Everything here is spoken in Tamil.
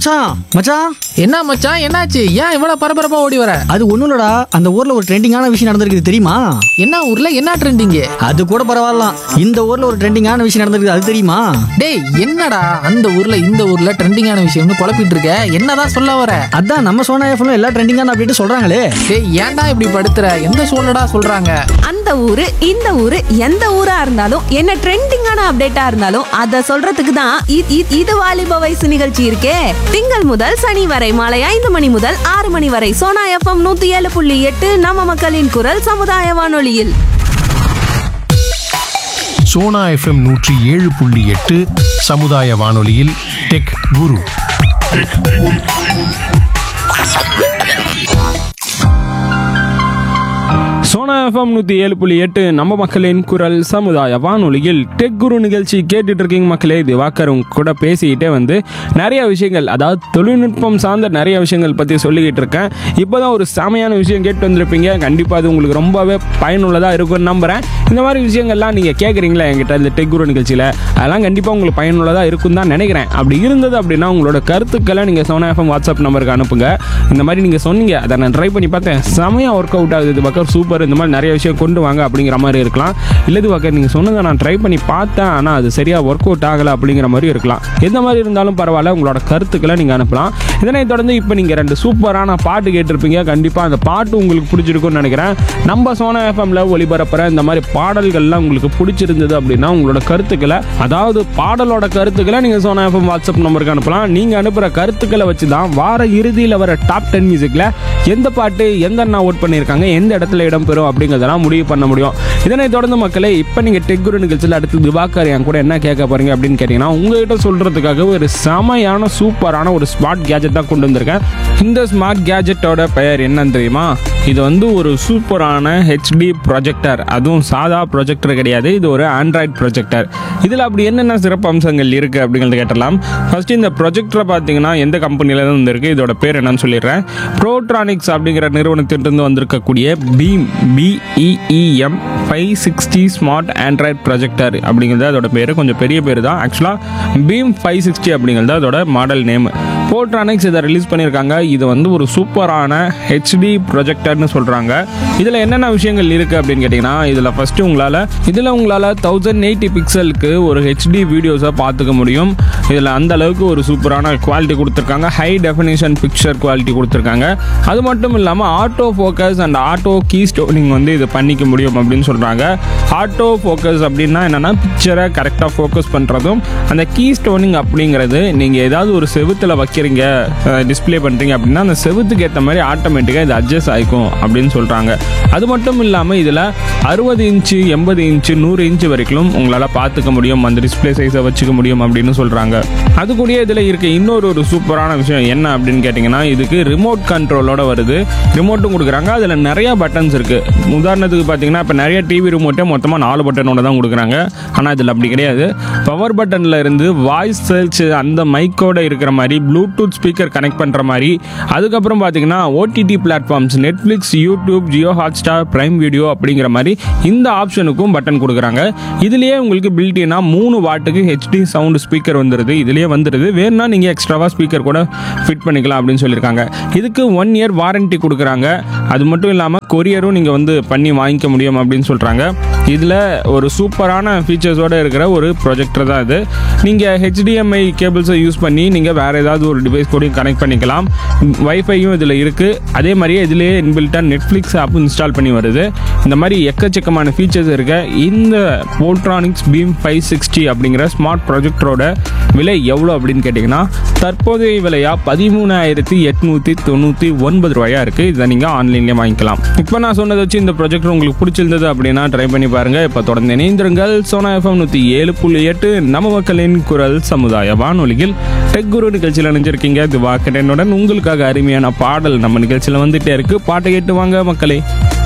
மச்சான் மச்சான் என்ன மச்சான் என்னாச்சு ஏன் இவ்வளவு பரபரப்பா ஓடி வர அது ஒண்ணும் இல்லடா அந்த ஊர்ல ஒரு ட்ரெண்டிங்கான விஷயம் நடந்திருக்குது தெரியுமா என்ன ஊர்ல என்ன ட்ரெண்டிங் அது கூட பரவாயில்லாம் இந்த ஊர்ல ஒரு ட்ரெண்டிங்கான விஷயம் நடந்திருக்குது அது தெரியுமா டேய் என்னடா அந்த ஊர்ல இந்த ஊர்ல ட்ரெண்டிங்கான விஷயம்னு குழப்பிட்டு இருக்க என்னதான் சொல்ல வர அதான் நம்ம சோனா எஃப்எம் எல்லா ட்ரெண்டிங்கான அப்படின்ட்டு சொல்றாங்களே டேய் ஏன்டா இப்படி படுத்துற எந்த சூழ்நிடா சொல்றாங்க அந்த ஊரு இந்த ஊரு எந்த ஊரா இருந்தாலும் என்ன ட்ரெண்டிங்கான அப்டேட்டா இருந்தாலும் அத சொல்றதுக்கு தான் இ- இ- இது வாலிப வயசு நிகழ்ச்சி இருக்கே திங்கள் முதல் சனி வரை மாலை ஐந்து மணி முதல் ஆறு மணி வரை சோனா எஃப்எம் நூத்தி ஏழு புள்ளி எட்டு நம்ம மக்களின் குரல் சமுதாய வானொலியில் சோனா எஃப்எம் நூற்றி ஏழு புள்ளி எட்டு சமுதாய வானொலியில் டெக் குரு சோனா எஃப்எம் நூற்றி ஏழு புள்ளி எட்டு நம்ம மக்களின் குரல் சமுதாய வானொலியில் டெக் குரு நிகழ்ச்சி கேட்டுட்டு இருக்கீங்க மக்களே திவாகர் உங்க கூட பேசிக்கிட்டே வந்து நிறைய விஷயங்கள் அதாவது தொழில்நுட்பம் சார்ந்த நிறைய விஷயங்கள் பற்றி சொல்லிக்கிட்டு இருக்கேன் இப்போ தான் ஒரு செமையான விஷயம் கேட்டு வந்திருப்பீங்க கண்டிப்பாக அது உங்களுக்கு ரொம்பவே பயனுள்ளதாக இருக்கும்னு நம்புகிறேன் இந்த மாதிரி விஷயங்கள்லாம் நீங்கள் கேட்குறீங்களா என்கிட்ட இந்த டெக் குரு நிகழ்ச்சியில் அதெல்லாம் கண்டிப்பாக உங்களுக்கு பயனுள்ளதாக இருக்கும் தான் நினைக்கிறேன் அப்படி இருந்தது அப்படின்னா உங்களோட கருத்துக்களை நீங்கள் சோனா எஃப்எம் வாட்ஸ்அப் நம்பருக்கு அனுப்புங்க இந்த மாதிரி நீங்கள் சொன்னீங்க அதை நான் ட்ரை பண்ணி பார்த்தேன் செமையாக ஒர்க் அவுட் ஆகுது இது பக்கம் சூப்பர் இந்த மாதிரி நிறைய விஷயம் கொண்டு வாங்க அப்படிங்கிற மாதிரி இருக்கலாம் இல்லை இது பக்கம் நீங்கள் சொன்னதை நான் ட்ரை பண்ணி பார்த்தேன் ஆனால் அது சரியாக ஒர்க் அவுட் ஆகலை அப்படிங்கிற மாதிரி இருக்கலாம் எந்த மாதிரி இருந்தாலும் பரவாயில்ல உங்களோட கருத்துக்களை நீங்கள் அனுப்பலாம் இதனை தொடர்ந்து இப்போ நீங்கள் ரெண்டு சூப்பரான பாட்டு கேட்டிருப்பீங்க கண்டிப்பாக அந்த பாட்டு உங்களுக்கு பிடிச்சிருக்கும்னு நினைக்கிறேன் நம்ம சோனா எஃப்எம்ல ஒளிபரப்புற இந்த மாதிரி பாடல்கள்லாம் உங்களுக்கு பிடிச்சிருந்தது அப்படின்னா உங்களோட கருத்துக்களை அதாவது பாடலோட கருத்துக்களை நீங்கள் சோனா எஃப்எம் வாட்ஸ்அப் நம்பருக்கு அனுப்பலாம் நீங்கள் அனுப்புகிற கருத்துக்களை வச்சு தான் வார இறுதியில் வர டாப் டென் மியூசிக்கில் எந்த பாட்டு எந்த அண்ணா ஓட் பண்ணியிருக்காங்க எந்த இடத்துல இடம்பெறும் அப்படிங்கிறதெல்லாம் முடிவு பண்ண முடியும் இதனை தொடர்ந்து மக்களே இப்போ நீங்கள் டெக்குரு நிகழ்ச்சியில் அடுத்து திவாகர் என் கூட என்ன கேட்க போறீங்க அப்படின்னு கேட்டிங்கன்னா உங்ககிட்ட சொல்கிறதுக்காக ஒரு செமையான சூப்பரான ஒரு ஸ்மார்ட் கேஜெட் தான் கொண்டு வந்திருக்கேன் இந்த ஸ்மார்ட் கேஜெட்டோட பெயர் என்னன்னு தெரியுமா இது வந்து ஒரு சூப்பரான ஹெச்டி ப்ரொஜெக்டர் அதுவும் சாதா ப்ரொஜெக்டர் கிடையாது இது ஒரு ஆண்ட்ராய்ட் ப்ரொஜெக்டர் இதில் அப்படி என்னென்ன சிறப்பு அம்சங்கள் இருக்குது அப்படிங்கிறத கேட்டலாம் ஃபர்ஸ்ட் இந்த ப்ரொஜெக்டரை பார்த்தீங்கன்னா எந்த கம்பெனியில இருந்து வந்திருக்கு இதோட பேர் என்னன்னு சொல்லிடுறேன் ப்ரோட்ரானிக்ஸ் அப்படிங்கிற நிறுவனத்திலிருந்து வந்திருக்கக்கூடிய Beem B E E M five sixty smart android projector அப்படிங்கிறது அதோட பேர் கொஞ்சம் பெரிய பேர் தான் ஆக்சுவலாக பீம் ஃபைவ் சிக்ஸ்டி அப்படிங்கிறது அதோட மாடல் நேம் போட்ரானிக்ஸ் இதை ரிலீஸ் பண்ணியிருக்காங்க இது வந்து ஒரு சூப்பரான ஹெச்டி ப்ரொஜெக்டர்னு சொல்கிறாங்க இதில் என்னென்ன விஷயங்கள் இருக்குது அப்படின்னு கேட்டிங்கன்னா இதில் ஃபஸ்ட்டு உங்களால் இதில் உங்களால் தௌசண்ட் எயிட்டி பிக்சலுக்கு ஒரு ஹெச்டி வீடியோஸை பார்த்துக்க முடியும் இதில் அந்த அளவுக்கு ஒரு சூப்பரான குவாலிட்டி கொடுத்துருக்காங்க ஹை டெஃபினேஷன் பிக்சர் குவாலிட்டி கொடுத்துருக்காங்க அது மட்டும் இல்லாமல் auto focus and auto keystoning வந்து இது பண்ணிக்க முடியும் அப்படின்னு சொல்கிறாங்க ஆட்டோ ஃபோக்கஸ் அப்படின்னா என்னென்னா பிக்சரை கரெக்டாக ஃபோக்கஸ் பண்ணுறதும் அந்த கீ ஸ்டோனிங் அப்படிங்கிறது நீங்கள் ஏதாவது ஒரு செவுத்தில் வைக்கிறீங்க டிஸ்ப்ளே பண்ணுறீங்க அப்படின்னா அந்த செவுத்துக்கு ஏற்ற மாதிரி ஆட்டோமேட்டிக்காக இது அட்ஜஸ்ட் ஆகிக்கும் அப்படின்னு சொல்கிறாங்க அது மட்டும் இல்லாமல் இதில் அறுபது இன்ச்சு எண்பது இன்ச்சு நூறு இன்ச்சு வரைக்கும் உங்களால் பார்த்துக்க முடியும் அந்த டிஸ்ப்ளே சைஸை வச்சுக்க முடியும் அப்படின்னு சொல்கிறாங்க அது கூடயே இதில் இருக்க இன்னொரு ஒரு சூப்பரான விஷயம் என்ன அப்படின்னு கேட்டிங்கன்னா இதுக்கு ரிமோட் கண்ட்ரோலோட வருது ரிமோட்டும் கொடுக்குறாங்க அதில் நிறைய பட்டன்ஸ் இருக்குது உதாரணத்துக்கு பார்த்தீங்கன்னா இப்போ நிறைய டிவி ரிமோட்டே மொத்தமாக நாலு பட்டனோட தான் கொடுக்குறாங்க ஆனால் இதில் அப்படி கிடையாது பவர் பட்டனில் இருந்து வாய்ஸ் சர்ச் அந்த மைக்கோட இருக்கிற மாதிரி ப்ளூடூத் ஸ்பீக்கர் கனெக்ட் பண்ணுற மாதிரி அதுக்கப்புறம் பார்த்தீங்கன்னா OTT platforms Netflix YouTube Jio Hotstar Prime Video அப்படிங்கிற மாதிரி இந்த ஆப்ஷனுக்கும் பட்டன் கொடுக்குறாங்க இதுலேயே உங்களுக்கு பில்டினா மூணு வாட்டுக்கு ஹெச்டி சவுண்ட் ஸ்பீக்கர் வந்துடுது இதுலேயே வந்துடுது வேணும்னா நீங்கள் எக்ஸ்ட்ராவாக ஸ்பீக்கர் கூட ஃபிட் பண்ணிக்கலாம் அப்படின்னு சொல்லியிருக்காங்க இதுக்கு ஒன் இயர் வாரண்டி கொடுக்குறாங்க அது மட்டும் இல்லாமல் கொரியரும் நீங்கள் வந்து பண்ணி வாங்கிக்க முடியும் அப்படின்னு சொல்கிறாங்க இதில் ஒரு சூப்பரான ஃபீச்சர்ஸோடு இருக்கிற ஒரு ப்ரொஜெக்டர் தான் இது நீங்கள் ஹெச்டிஎம்ஐ கேபிள்ஸை யூஸ் பண்ணி நீங்கள் வேறு ஏதாவது ஒரு டிவைஸ் கூடயும் கனெக்ட் பண்ணிக்கலாம் வைஃபையும் இதில் இருக்குது அதே மாதிரியே இதுலேயே இன்பில்ட்டாக நெட்ஃப்ளிக்ஸ் ஆப் இன்ஸ்டால் பண்ணி வருது இந்த மாதிரி எக்கச்சக்கமான ஃபீச்சர்ஸ் இருக்க இந்த போல்ட்ரானிக்ஸ் பீம் ஃபைவ் சிக்ஸ்டி அப்படிங்கிற ஸ்மார்ட் ப்ரொஜெக்டரோட விலை எவ்வளோ அப்படின்னு கேட்டிங்கன்னா தற்போதைய விலையாக பதிமூணாயிரத்தி எட்நூற்றி தொண்ணூற்றி ஒன்பது ரூபாயா இருக்குது இதை நீங்கள் ஆன்லைன்லேயே வாங்கிக்கலாம் இப்போ நான் சொன்னதை வச்சு இந்த ப்ரொஜெக்டர் உங்களுக்கு பிடிச்சிருந்தது அப்படின்னா ட்ரை பண்ணி பாருங்கள் இப்போ தொடர்ந்து இணைந்திருங்கள் சோனா எஃப்எம் நூற்றி ஏழு புள்ளி எட்டு நம்ம மக்களின் குரல் சமுதாய வானொலியில் டெக் குரு நிகழ்ச்சியில் நினைஞ்சிருக்கீங்க திவாக்கடனுடன் உங்களுக்காக அருமையான பாடல் நம்ம நிகழ்ச்சியில் வந்துட்டே இருக்கு பாட்டை கேட்டு வாங்க மக்களே